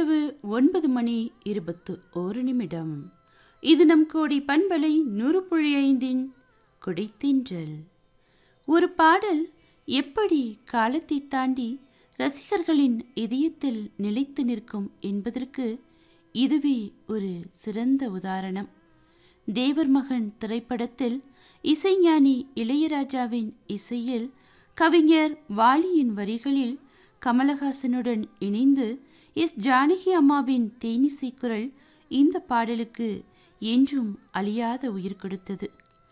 இரவு ஒன்பது மணி இருபத்து ஒரு நிமிடம் இது நம் கோடி பண்பலை நூறு புள்ளி ஐந்தின் குடைத்தின்றல் ஒரு பாடல் எப்படி காலத்தை தாண்டி ரசிகர்களின் இதயத்தில் நிலைத்து நிற்கும் என்பதற்கு இதுவே ஒரு சிறந்த உதாரணம் தேவர் மகன் திரைப்படத்தில் இசைஞானி இளையராஜாவின் இசையில் கவிஞர் வாலியின் வரிகளில் கமலஹாசனுடன் இணைந்து எஸ் ஜானகி அம்மாவின் தேனிசை குரல் இந்த பாடலுக்கு என்றும் அழியாத உயிர் கொடுத்தது